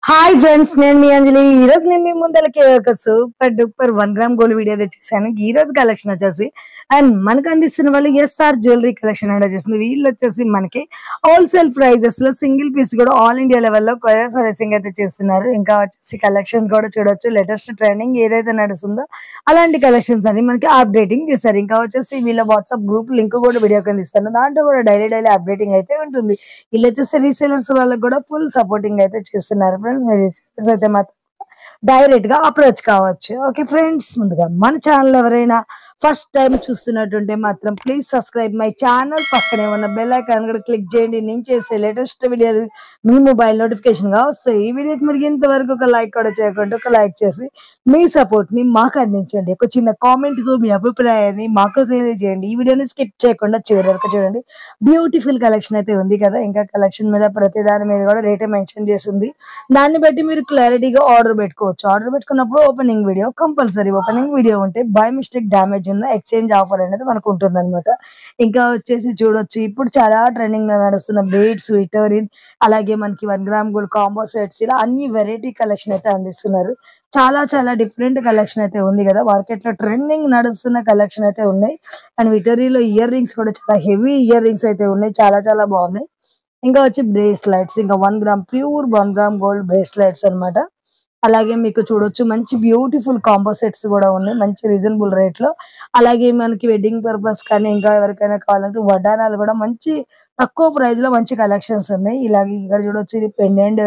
hi friends నేను మీ అంజలి ఈ రోజు నేను మీ ముందలకి ఒక super duper one gram gold video తెచ్చేసాను ఈ రోజు కలెక్షన్ వచ్చేసి అండ్ మనకు అందిస్తున్న వాళ్ళు ఎస్ఆర్ జ్యువెలరీ కలెక్షన్ అనేది వచ్చేసింది వీళ్ళు వచ్చేసి మనకి హోల్సేల్ ప్రైజెస్ లో సింగిల్ పీస్ కూడా ఆల్ ఇండియా లెవెల్లో కొరియర్ సర్వీసింగ్ అయితే చేస్తున్నారు ఇంకా వచ్చేసి కలెక్షన్ కూడా చూడొచ్చు లేటెస్ట్ ట్రెండింగ్ ఏదైతే నడుస్తుందో అలాంటి కలెక్షన్స్ అని మనకి అప్డేటింగ్ చేస్తారు ఇంకా వచ్చేసి వీళ్ళ వాట్సాప్ గ్రూప్ లింక్ కూడా వీడియో కింద ఇస్తాను దాంట్లో కూడా డైలీ డైలీ అప్డేటింగ్ అయితే ఉంటుంది వీళ్ళు వచ్చేసి రీసేలర్స్ వాళ్ళకి కూడా ఫుల్ సపోర్టింగ్ అయితే చేస్తున్నారు ఫ్రెండ్స్ మీరు రీసేలర్స్ అయితే మాత్రం డైరెక్ట్ గా అప్రోచ్ కావచ్చు ఓకే ఫ్రెండ్స్ ముందుగా మన ఛానల్ ఎవరైనా ఫస్ట్ టైం చూస్తున్నట్టుంటే మాత్రం ప్లీజ్ సబ్స్క్రైబ్ మై ఛానల్ పక్కనే ఉన్న బెల్ ఐకాన్ కూడా క్లిక్ చేయండి నేను చేసే లేటెస్ట్ వీడియోలు మీ మొబైల్ నోటిఫికేషన్ గా వస్తాయి ఈ వీడియోకి మీరు ఇంతవరకు ఒక లైక్ కూడా చేయకుండా ఒక లైక్ చేసి మీ సపోర్ట్ ని మాకు అందించండి ఒక చిన్న కామెంట్ తో మీ అభిప్రాయాన్ని మాకు తెలియజేయండి ఈ వీడియోని స్కిప్ చేయకుండా చివరి వరకు చూడండి బ్యూటిఫుల్ కలెక్షన్ అయితే ఉంది కదా ఇంకా కలెక్షన్ మీద ప్రతి దాని మీద కూడా రేట్ మెన్షన్ చేసింది దాన్ని బట్టి మీరు క్లారిటీగా ఆర్డర్ పెట్టుకోవచ్చు ఆర్డర్ పెట్టుకున్నప్పుడు opening video compulsory opening video ఉంటే బై మిస్టేక్ డ్యామేజ్ ఉన్న ఎక్స్చేంజ్ ఆఫర్ అనేది మనకు ఉంటుంది అనమాట ఇంకా వచ్చేసి చూడొచ్చు ఇప్పుడు చాలా ట్రెండింగ్ లో నడుస్తున్న బీడ్స్ విటోరిన్ అలాగే మనకి one gram gold combo sets ఇలా అన్ని వెరైటీ కలెక్షన్ అయితే అందిస్తున్నారు చాలా చాలా డిఫరెంట్ కలెక్షన్ అయితే ఉంది కదా మార్కెట్ లో ట్రెండింగ్ నడుస్తున్న కలెక్షన్ అయితే ఉన్నాయి అండ్ విటోరీలో ఇయర్ రింగ్స్ కూడా చాలా హెవీ ఇయర్ రింగ్స్ అయితే ఉన్నాయి చాలా చాలా బాగున్నాయి ఇంకా వచ్చి బ్రేస్లెట్స్ ఇంకా one gram pure one gram gold bracelets అన్నమాట అలాగే మీకు చూడొచ్చు మంచి బ్యూటిఫుల్ కాంబో సెట్స్ కూడా ఉన్నాయి మంచి రీజనబుల్ రేట్ లో అలాగే మనకి వెడ్డింగ్ పర్పస్ కానీ ఇంకా ఎవరికైనా కావాలంటే వడ్డానాలు కూడా మంచి తక్కువ ప్రైస్ లో మంచి కలెక్షన్స్ ఉన్నాయి ఇలాగే ఇక్కడ చూడొచ్చు ఇది పెండెంట్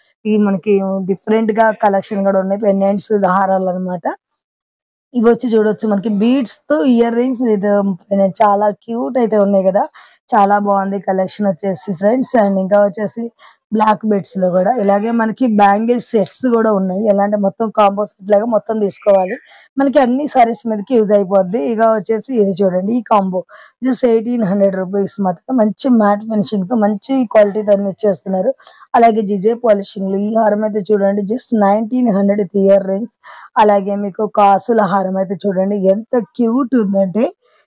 ఈ మనకి డిఫరెంట్ గా కలెక్షన్ కూడా ఉన్నాయి పెండెంట్స్ హారాలు అన్నమాట ఇవి వచ్చి చూడొచ్చు మనకి బీడ్స్ తో ఇయర్ రింగ్స్ విత్ చాలా క్యూట్ అయితే ఉన్నాయి కదా చాలా బాగుంది కలెక్షన్ వచ్చేసి ఫ్రెండ్స్ అండ్ ఇంకా వచ్చేసి బ్లాక్ బెడ్స్ లో కూడా ఇలాగే మనకి బ్యాంగిల్ సెట్స్ కూడా ఉన్నాయి ఎలా అంటే మొత్తం కాంబో సెట్ లాగా మొత్తం తీసుకోవాలి మనకి అన్ని సారీస్ మీదకి యూజ్ అయిపోద్ది ఇక వచ్చేసి ఇది చూడండి ఈ combo just eighteen hundred rupees మాత్రం మంచి మ్యాట్ ఫినిషింగ్ తో మంచి క్వాలిటీ దాన్ని ఇచ్చేస్తున్నారు అలాగే జిజే పాలిషింగ్ ఈ హారం అయితే చూడండి just nineteen hundred earrings అలాగే మీకు కాసుల హారం అయితే చూడండి ఎంత క్యూట్ ఉందంటే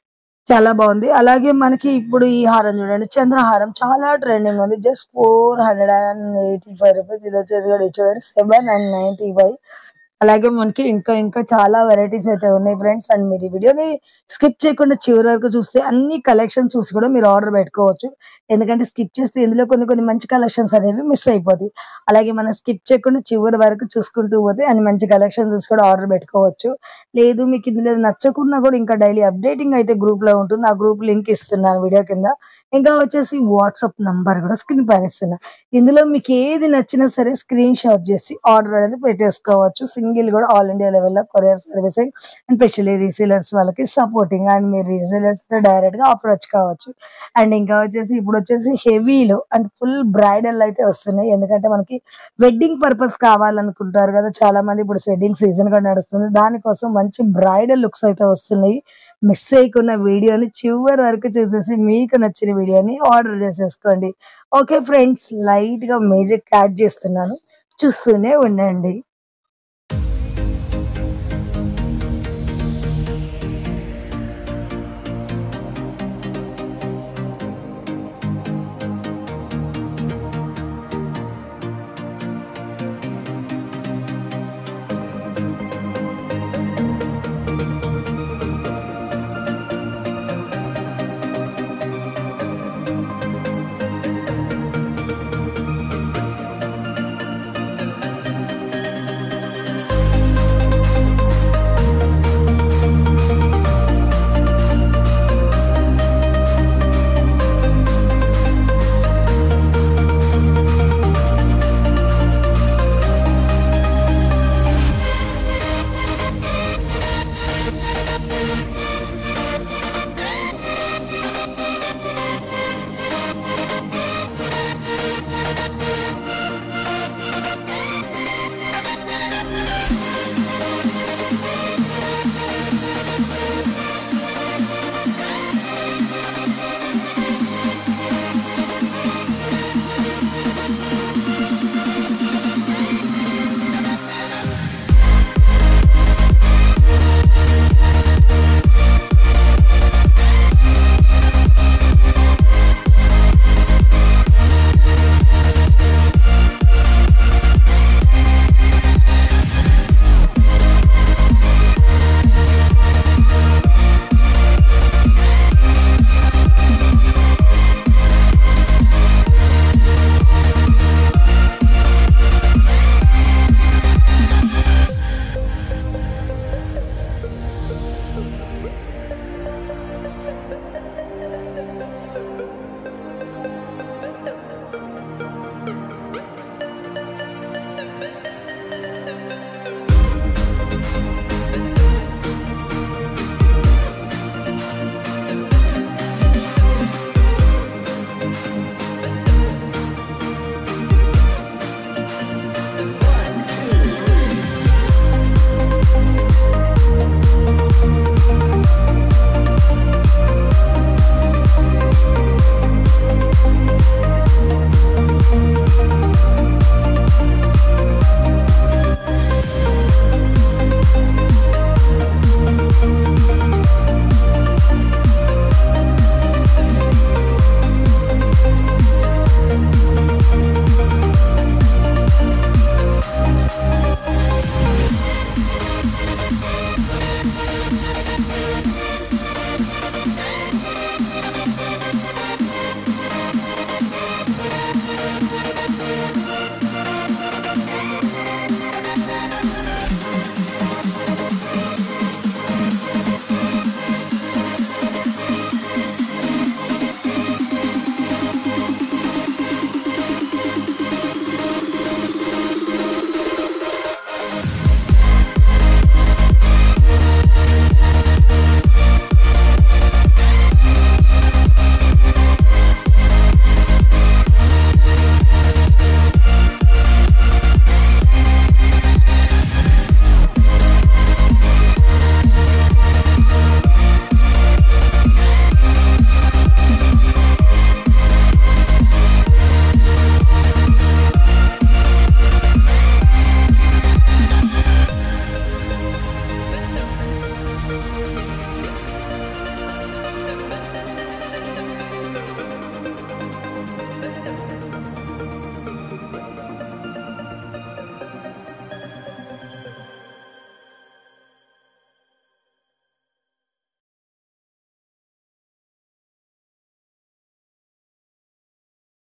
చాలా బాగుంది అలాగే మనకి ఇప్పుడు ఈ హారం చూడండి చంద్రహారం చాలా ట్రెండింగ్ ఉంది just four hundred and eighty five rupees ఇది వచ్చేసి కూడా ఇది చూడండి సెవెన్ అండ్ నైన్టీ ఫైవ్ అలాగే మనకి ఇంకా ఇంకా చాలా వెరైటీస్ అయితే ఉన్నాయి ఫ్రెండ్స్ అండ్ మీరు ఈ వీడియోని స్కిప్ చేయకుండా చివరి వరకు చూస్తే అన్ని కలెక్షన్ చూసి కూడా మీరు ఆర్డర్ పెట్టుకోవచ్చు ఎందుకంటే స్కిప్ చేస్తే ఇందులో కొన్ని కొన్ని మంచి కలెక్షన్స్ అనేవి మిస్ అయిపోతాయి అలాగే మనం స్కిప్ చేయకుండా చివరి వరకు చూసుకుంటూ పోతే అన్ని మంచి కలెక్షన్స్ చూసి కూడా ఆర్డర్ పెట్టుకోవచ్చు లేదు మీకు ఇందులో నచ్చకున్నా కూడా ఇంకా డైలీ అప్డేటింగ్ అయితే గ్రూప్ లో ఉంటుంది ఆ గ్రూప్ లింక్ ఇస్తున్నాను వీడియో కింద ఇంకా వచ్చేసి వాట్సాప్ నంబర్ కూడా స్క్రీన్ పైన ఇస్తున్నా ఇందులో మీకు ఏది నచ్చినా సరే స్క్రీన్ షాట్ చేసి ఆర్డర్ అనేది పెట్టేసుకోవచ్చు సింగిల్ కూడా ఆల్ ఇండియా లెవెల్లో courier servicing and specially resellers వాళ్ళకి సపోర్టింగ్ అండ్ మీరు రీసేలర్స్ డైరెక్ట్ గా అప్రోచ్ కావచ్చు అండ్ ఇంకా వచ్చేసి ఇప్పుడు వచ్చేసి హెవీలో అండ్ ఫుల్ బ్రైడల్ అయితే వస్తున్నాయి ఎందుకంటే మనకి వెడ్డింగ్ పర్పస్ కావాలనుకుంటారు కదా చాలా మంది ఇప్పుడు వెడ్డింగ్ సీజన్ కూడా నడుస్తుంది దానికోసం మంచి బ్రైడల్ లుక్స్ అయితే వస్తున్నాయి మిస్ చేయకున్న వీడియోని చివరి వరకు చూసేసి మీకు నచ్చిన వీడియోని ఆర్డర్ చేసేసుకోండి ఓకే ఫ్రెండ్స్ లైట్ గా మ్యూజిక్ యాడ్ చేస్తున్నాను చూస్తూనే ఉండండి